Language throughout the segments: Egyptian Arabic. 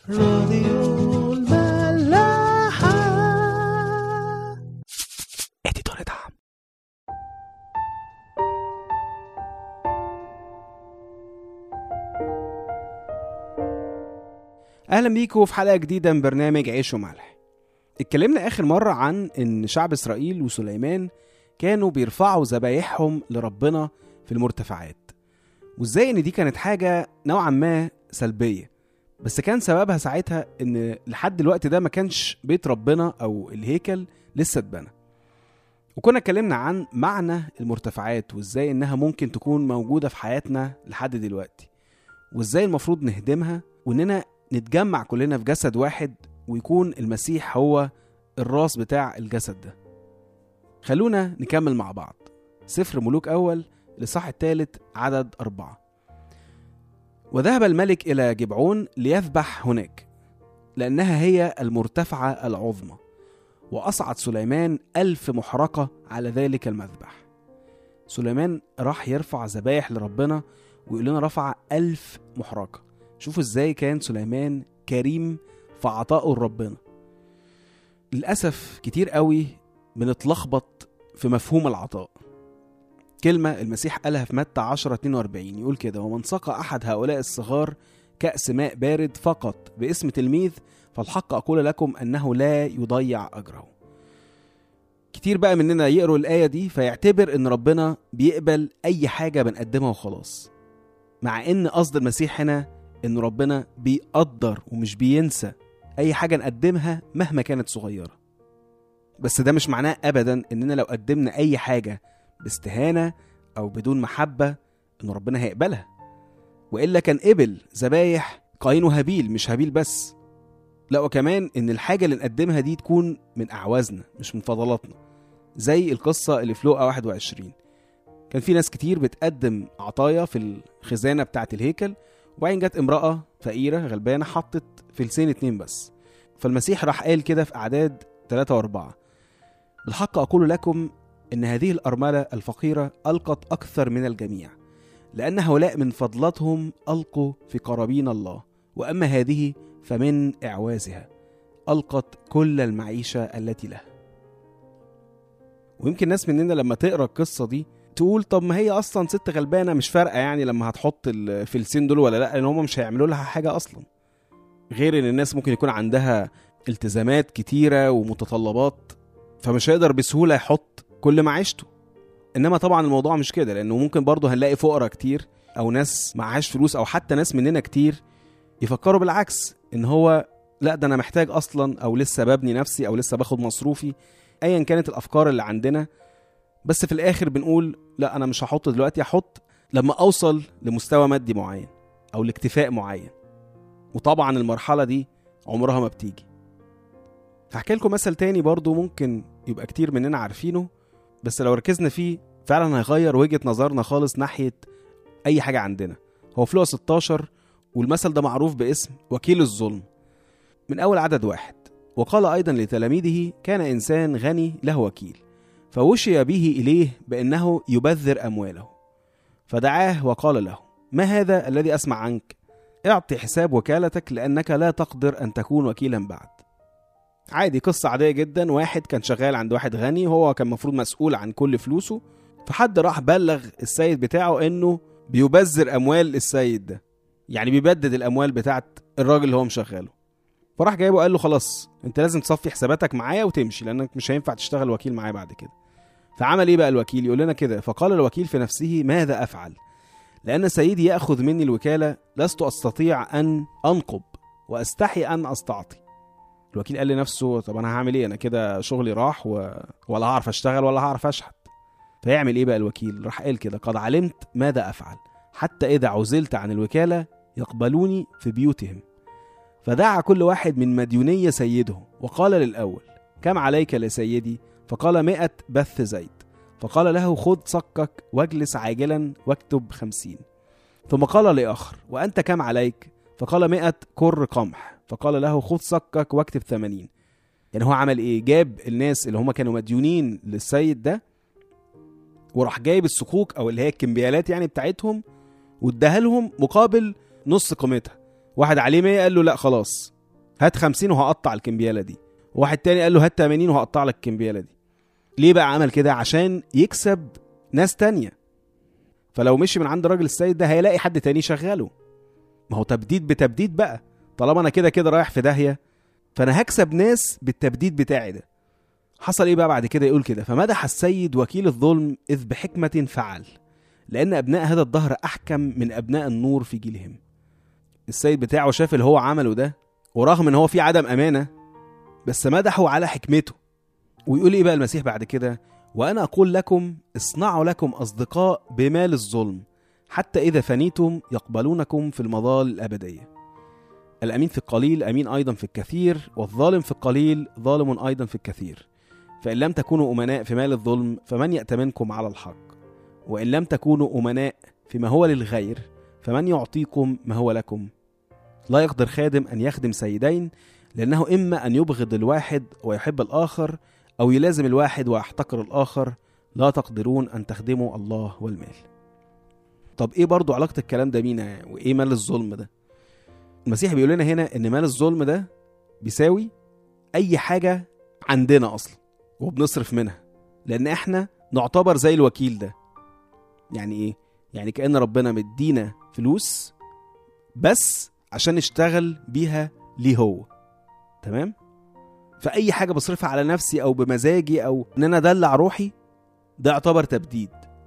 راديو الملاحة اديتور دعم اهلا بيكم في حلقه جديده من برنامج عيش وملح اتكلمنا اخر مره عن ان شعب اسرائيل وسليمان كانوا بيرفعوا ذبايحهم لربنا في المرتفعات وازاي ان دي كانت حاجه نوعا ما سلبيه بس كان سببها ساعتها ان لحد الوقت ده ما كانش بيت ربنا او الهيكل لسه اتبنى وكنا اتكلمنا عن معنى المرتفعات وازاي انها ممكن تكون موجوده في حياتنا لحد دلوقتي وازاي المفروض نهدمها واننا نتجمع كلنا في جسد واحد ويكون المسيح هو الراس بتاع الجسد ده خلونا نكمل مع بعض سفر ملوك أول الإصحاح الثالث عدد أربعة وذهب الملك إلى جبعون ليذبح هناك لأنها هي المرتفعة العظمى وأصعد سليمان ألف محرقة على ذلك المذبح سليمان راح يرفع ذبايح لربنا ويقول لنا رفع ألف محرقة شوفوا ازاي كان سليمان كريم في عطائه لربنا للأسف كتير قوي بنتلخبط في مفهوم العطاء كلمة المسيح قالها في متى 10 42 يقول كده ومن سقى أحد هؤلاء الصغار كأس ماء بارد فقط باسم تلميذ فالحق أقول لكم أنه لا يضيع أجره كتير بقى مننا يقروا الآية دي فيعتبر إن ربنا بيقبل أي حاجة بنقدمها وخلاص مع إن قصد المسيح هنا إن ربنا بيقدر ومش بينسى أي حاجة نقدمها مهما كانت صغيرة بس ده مش معناه أبدا إننا لو قدمنا أي حاجة باستهانة أو بدون محبة إن ربنا هيقبلها وإلا كان قبل ذبايح قايين وهابيل مش هابيل بس لا وكمان إن الحاجة اللي نقدمها دي تكون من أعوازنا مش من فضلاتنا زي القصة اللي في لوقا 21 كان في ناس كتير بتقدم عطايا في الخزانة بتاعة الهيكل وبعدين جت امرأة فقيرة غلبانة حطت فلسين اتنين بس فالمسيح راح قال كده في أعداد ثلاثة وأربعة بالحق أقول لكم إن هذه الأرملة الفقيرة ألقت أكثر من الجميع لأن هؤلاء من فضلتهم ألقوا في قرابين الله وأما هذه فمن إعوازها ألقت كل المعيشة التي لها ويمكن ناس مننا لما تقرا القصة دي تقول طب ما هي اصلا ست غلبانه مش فارقه يعني لما هتحط الفلسين دول ولا لا لان هم مش هيعملوا لها حاجه اصلا غير ان الناس ممكن يكون عندها التزامات كتيره ومتطلبات فمش هيقدر بسهوله يحط كل معيشته انما طبعا الموضوع مش كده لانه ممكن برضه هنلاقي فقراء كتير او ناس معهاش فلوس او حتى ناس مننا كتير يفكروا بالعكس ان هو لا ده انا محتاج اصلا او لسه ببني نفسي او لسه باخد مصروفي ايا كانت الافكار اللي عندنا بس في الاخر بنقول لا انا مش هحط دلوقتي هحط لما اوصل لمستوى مادي معين او لاكتفاء معين وطبعا المرحله دي عمرها ما بتيجي هحكي لكم مثل تاني برضو ممكن يبقى كتير مننا عارفينه بس لو ركزنا فيه فعلا هيغير وجهه نظرنا خالص ناحيه اي حاجه عندنا هو في لقا 16 والمثل ده معروف باسم وكيل الظلم من اول عدد واحد وقال ايضا لتلاميذه كان انسان غني له وكيل فوشي به إليه بأنه يبذر أمواله فدعاه وقال له ما هذا الذي أسمع عنك اعطي حساب وكالتك لأنك لا تقدر أن تكون وكيلا بعد عادي قصة عادية جدا واحد كان شغال عند واحد غني وهو كان مفروض مسؤول عن كل فلوسه فحد راح بلغ السيد بتاعه انه بيبذر اموال السيد ده يعني بيبدد الاموال بتاعت الراجل اللي هو مشغله فراح جايبه قال له خلاص انت لازم تصفي حساباتك معايا وتمشي لانك مش هينفع تشتغل وكيل معايا بعد كده فعمل ايه بقى الوكيل يقول لنا كده فقال الوكيل في نفسه ماذا افعل لان سيدي ياخذ مني الوكاله لست استطيع ان انقب واستحي ان استعطي الوكيل قال لنفسه طب انا هعمل ايه انا كده شغلي راح و... ولا هعرف اشتغل ولا هعرف اشحت فيعمل ايه بقى الوكيل راح قال كده قد علمت ماذا افعل حتى اذا عزلت عن الوكاله يقبلوني في بيوتهم فدعا كل واحد من مديونية سيده وقال للأول كم عليك لسيدي فقال مئة بث زيت فقال له خذ صكك واجلس عاجلا واكتب خمسين ثم قال لآخر وأنت كم عليك فقال مئة كر قمح فقال له خذ صكك واكتب ثمانين يعني هو عمل ايه جاب الناس اللي هم كانوا مديونين للسيد ده وراح جايب الصكوك او اللي هي الكمبيالات يعني بتاعتهم واداها لهم مقابل نص قيمتها واحد عليه 100 قال له لا خلاص هات 50 وهقطع الكمبياله دي واحد تاني قال له هات 80 وهقطع لك الكمبياله دي ليه بقى عمل كده عشان يكسب ناس تانية فلو مشي من عند الراجل السيد ده هيلاقي حد تاني يشغله ما هو تبديد بتبديد بقى طالما انا كده كده رايح في داهيه فانا هكسب ناس بالتبديد بتاعي ده حصل ايه بقى بعد كده يقول كده فمدح السيد وكيل الظلم اذ بحكمه فعل لان ابناء هذا الدهر احكم من ابناء النور في جيلهم السيد بتاعه شاف اللي هو عمله ده ورغم ان هو في عدم امانه بس مدحه على حكمته ويقول ايه بقى المسيح بعد كده وانا اقول لكم اصنعوا لكم اصدقاء بمال الظلم حتى اذا فنيتم يقبلونكم في المظال الابديه الامين في القليل امين ايضا في الكثير والظالم في القليل ظالم ايضا في الكثير فان لم تكونوا امناء في مال الظلم فمن يأتمنكم على الحق وان لم تكونوا امناء فيما هو للغير فمن يعطيكم ما هو لكم لا يقدر خادم ان يخدم سيدين لانه اما ان يبغض الواحد ويحب الاخر او يلازم الواحد ويحتقر الاخر لا تقدرون ان تخدموا الله والمال طب ايه برضو علاقه الكلام ده بينا وايه مال الظلم ده المسيح بيقول لنا هنا ان مال الظلم ده بيساوي اي حاجه عندنا اصلا وبنصرف منها لان احنا نعتبر زي الوكيل ده يعني ايه يعني كأن ربنا مدينا فلوس بس عشان نشتغل بيها ليه هو تمام فأي حاجة بصرفها على نفسي أو بمزاجي أو إن أنا أدلع روحي ده يعتبر تبديد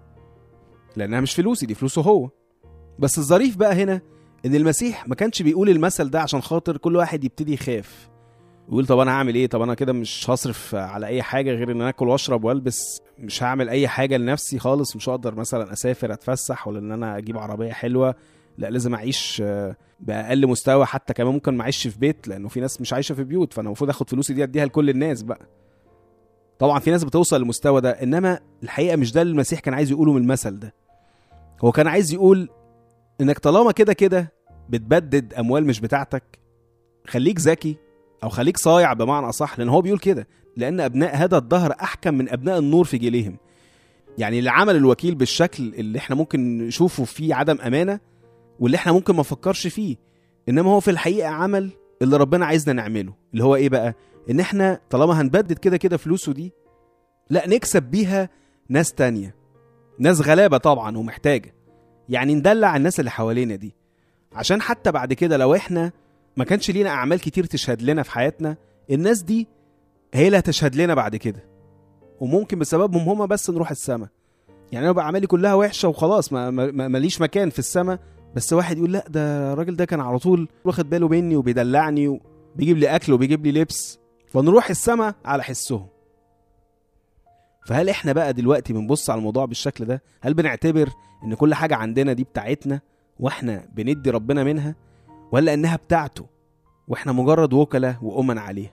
لأنها مش فلوسي دي فلوسه هو بس الظريف بقى هنا إن المسيح ما كانش بيقول المثل ده عشان خاطر كل واحد يبتدي يخاف يقول طب انا هعمل ايه طب انا كده مش هصرف على اي حاجه غير ان انا اكل واشرب والبس مش هعمل اي حاجه لنفسي خالص مش هقدر مثلا اسافر اتفسح ولا ان انا اجيب عربيه حلوه لا لازم اعيش آه، باقل مستوى حتى كمان ممكن ما اعيش في بيت لانه في ناس مش عايشه في بيوت فانا المفروض اخد فلوسي دي اديها لكل الناس بقى طبعا في ناس بتوصل للمستوى ده انما الحقيقه مش ده اللي المسيح كان عايز يقوله من المثل ده هو كان عايز يقول انك طالما كده كده بتبدد اموال مش بتاعتك خليك ذكي او خليك صايع بمعنى اصح لان هو بيقول كده لان ابناء هذا الدهر احكم من ابناء النور في جيلهم يعني اللي عمل الوكيل بالشكل اللي احنا ممكن نشوفه فيه عدم امانه واللي احنا ممكن ما نفكرش فيه انما هو في الحقيقه عمل اللي ربنا عايزنا نعمله اللي هو ايه بقى ان احنا طالما هنبدد كده كده فلوسه دي لا نكسب بيها ناس تانية ناس غلابه طبعا ومحتاجه يعني ندلع الناس اللي حوالينا دي عشان حتى بعد كده لو احنا ما كانش لينا اعمال كتير تشهد لنا في حياتنا الناس دي هي اللي هتشهد لنا بعد كده وممكن بسببهم هما بس نروح السما يعني انا بقى اعمالي كلها وحشه وخلاص ما ما- ما- ماليش مكان في السما بس واحد يقول لا ده الراجل ده كان على طول واخد باله مني وبيدلعني وبيجيب لي اكل وبيجيب لي لبس فنروح السما على حسهم فهل احنا بقى دلوقتي بنبص على الموضوع بالشكل ده هل بنعتبر ان كل حاجه عندنا دي بتاعتنا واحنا بندي ربنا منها ولا انها بتاعته واحنا مجرد وكلاء وامن عليها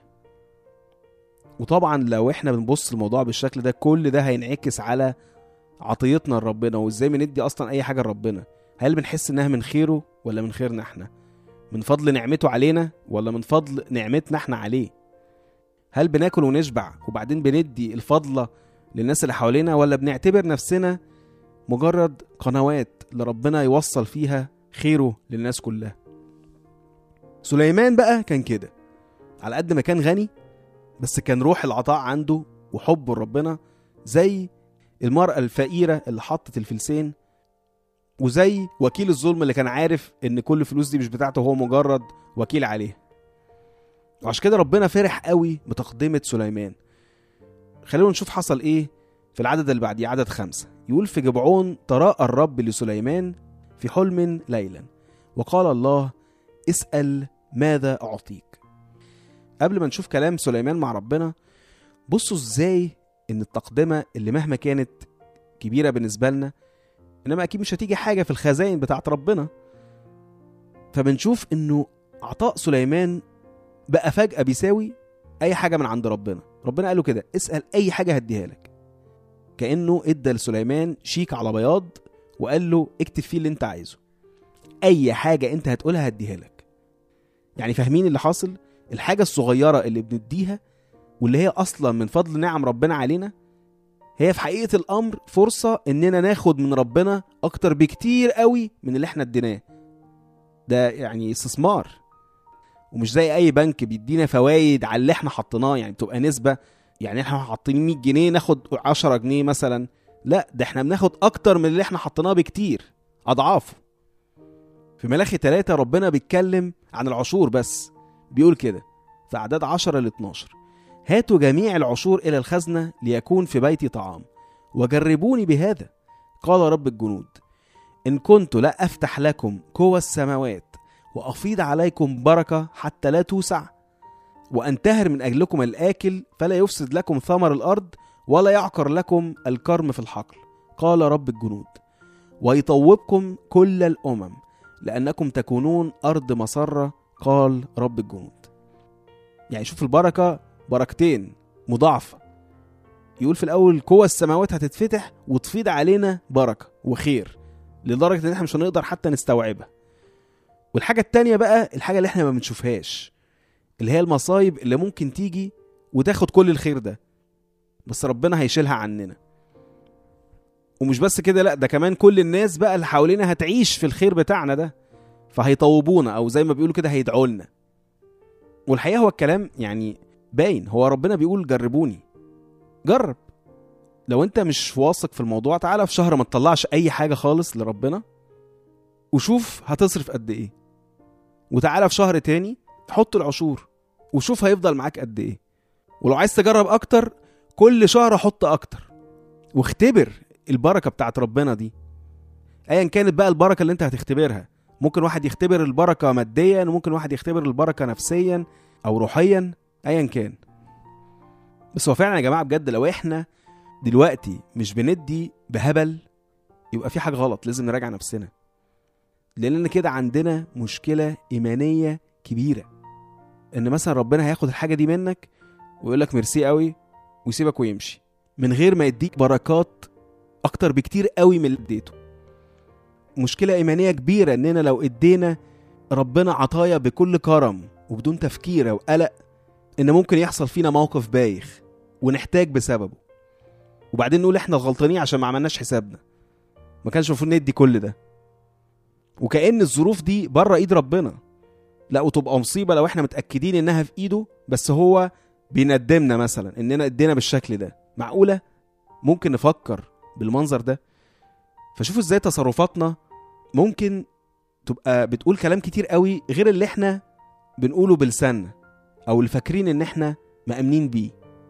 وطبعا لو احنا بنبص الموضوع بالشكل ده كل ده هينعكس على عطيتنا لربنا وازاي بندي اصلا اي حاجه لربنا هل بنحس انها من خيره ولا من خيرنا احنا من فضل نعمته علينا ولا من فضل نعمتنا احنا عليه هل بناكل ونشبع وبعدين بندي الفضلة للناس اللي حوالينا ولا بنعتبر نفسنا مجرد قنوات لربنا يوصل فيها خيره للناس كلها سليمان بقى كان كده على قد ما كان غني بس كان روح العطاء عنده وحبه لربنا زي المرأة الفقيرة اللي حطت الفلسين وزي وكيل الظلم اللي كان عارف ان كل الفلوس دي مش بتاعته هو مجرد وكيل عليها وعشان كده ربنا فرح قوي بتقدمة سليمان خلونا نشوف حصل ايه في العدد اللي بعديه عدد خمسة يقول في جبعون تراءى الرب لسليمان في حلم ليلا وقال الله اسأل ماذا أعطيك قبل ما نشوف كلام سليمان مع ربنا بصوا ازاي ان التقدمة اللي مهما كانت كبيرة بالنسبة لنا انما اكيد مش هتيجي حاجة في الخزائن بتاعت ربنا فبنشوف انه عطاء سليمان بقى فجأة بيساوي اي حاجة من عند ربنا ربنا قال له كده اسأل اي حاجة هديها لك كأنه ادى لسليمان شيك على بياض وقال له اكتب فيه اللي انت عايزه اي حاجة انت هتقولها هديها لك يعني فاهمين اللي حاصل الحاجة الصغيرة اللي بنديها واللي هي اصلا من فضل نعم ربنا علينا هي في حقيقة الامر فرصة اننا ناخد من ربنا اكتر بكتير قوي من اللي احنا اديناه ده يعني استثمار ومش زي اي بنك بيدينا فوائد على اللي احنا حطيناه يعني بتبقى نسبه يعني احنا حاطين 100 جنيه ناخد 10 جنيه مثلا لا ده احنا بناخد اكتر من اللي احنا حطيناه بكتير اضعافه في ملاخي 3 ربنا بيتكلم عن العشور بس بيقول كده في اعداد 10 ل 12 هاتوا جميع العشور الى الخزنه ليكون في بيتي طعام وجربوني بهذا قال رب الجنود ان كنت لا افتح لكم قوى السماوات وافيض عليكم بركه حتى لا توسع وانتهر من اجلكم الاكل فلا يفسد لكم ثمر الارض ولا يعقر لكم الكرم في الحقل قال رب الجنود ويطوبكم كل الامم لانكم تكونون ارض مسره قال رب الجنود يعني شوف البركه بركتين مضاعفه يقول في الاول قوى السماوات هتتفتح وتفيض علينا بركه وخير لدرجه ان احنا مش هنقدر حتى نستوعبها والحاجه التانية بقى الحاجه اللي احنا ما بنشوفهاش اللي هي المصايب اللي ممكن تيجي وتاخد كل الخير ده بس ربنا هيشيلها عننا ومش بس كده لا ده كمان كل الناس بقى اللي حوالينا هتعيش في الخير بتاعنا ده فهيطوبونا او زي ما بيقولوا كده هيدعوا لنا والحقيقه هو الكلام يعني باين هو ربنا بيقول جربوني جرب لو انت مش واثق في الموضوع تعالى في شهر ما تطلعش اي حاجه خالص لربنا وشوف هتصرف قد ايه وتعالى في شهر تاني حط العشور وشوف هيفضل معاك قد ايه ولو عايز تجرب اكتر كل شهر حط اكتر واختبر البركه بتاعت ربنا دي ايا كانت بقى البركه اللي انت هتختبرها ممكن واحد يختبر البركه ماديا وممكن واحد يختبر البركه نفسيا او روحيا ايا كان بس هو فعلا يا جماعه بجد لو احنا دلوقتي مش بندي بهبل يبقى في حاجه غلط لازم نراجع نفسنا لان كده عندنا مشكله ايمانيه كبيره ان مثلا ربنا هياخد الحاجه دي منك ويقول لك ميرسي قوي ويسيبك ويمشي من غير ما يديك بركات اكتر بكتير قوي من اللي اديته مشكله ايمانيه كبيره اننا لو ادينا ربنا عطايا بكل كرم وبدون تفكير او قلق ان ممكن يحصل فينا موقف بايخ ونحتاج بسببه وبعدين نقول احنا غلطانين عشان ما عملناش حسابنا ما كانش المفروض ندي كل ده وكأن الظروف دي بره ايد ربنا لا وتبقى مصيبه لو احنا متاكدين انها في ايده بس هو بيندمنا مثلا اننا ادينا بالشكل ده معقوله ممكن نفكر بالمنظر ده فشوفوا ازاي تصرفاتنا ممكن تبقى بتقول كلام كتير قوي غير اللي احنا بنقوله بلساننا او اللي فاكرين ان احنا مأمنين بيه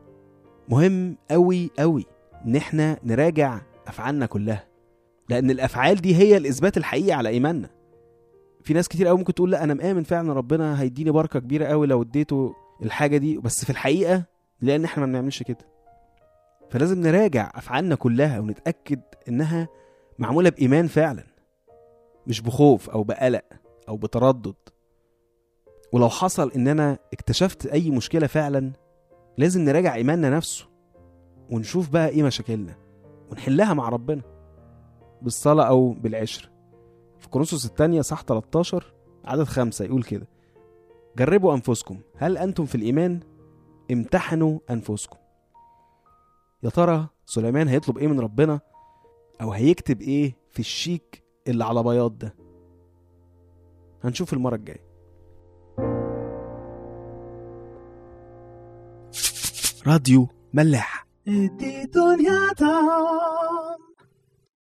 مهم قوي قوي ان احنا نراجع افعالنا كلها لان الافعال دي هي الاثبات الحقيقي على ايماننا في ناس كتير قوي ممكن تقول لا انا مآمن فعلا ربنا هيديني بركه كبيره قوي لو اديته الحاجه دي بس في الحقيقه لان احنا ما بنعملش كده فلازم نراجع افعالنا كلها ونتاكد انها معموله بايمان فعلا مش بخوف او بقلق او بتردد ولو حصل ان انا اكتشفت اي مشكله فعلا لازم نراجع ايماننا نفسه ونشوف بقى ايه مشاكلنا ونحلها مع ربنا بالصلاه او بالعشره في كورنثوس الثانية صح 13 عدد خمسة يقول كده جربوا أنفسكم هل أنتم في الإيمان امتحنوا أنفسكم يا ترى سليمان هيطلب إيه من ربنا أو هيكتب إيه في الشيك اللي على بياض ده هنشوف المرة الجاية راديو ملاح دي دنيا تا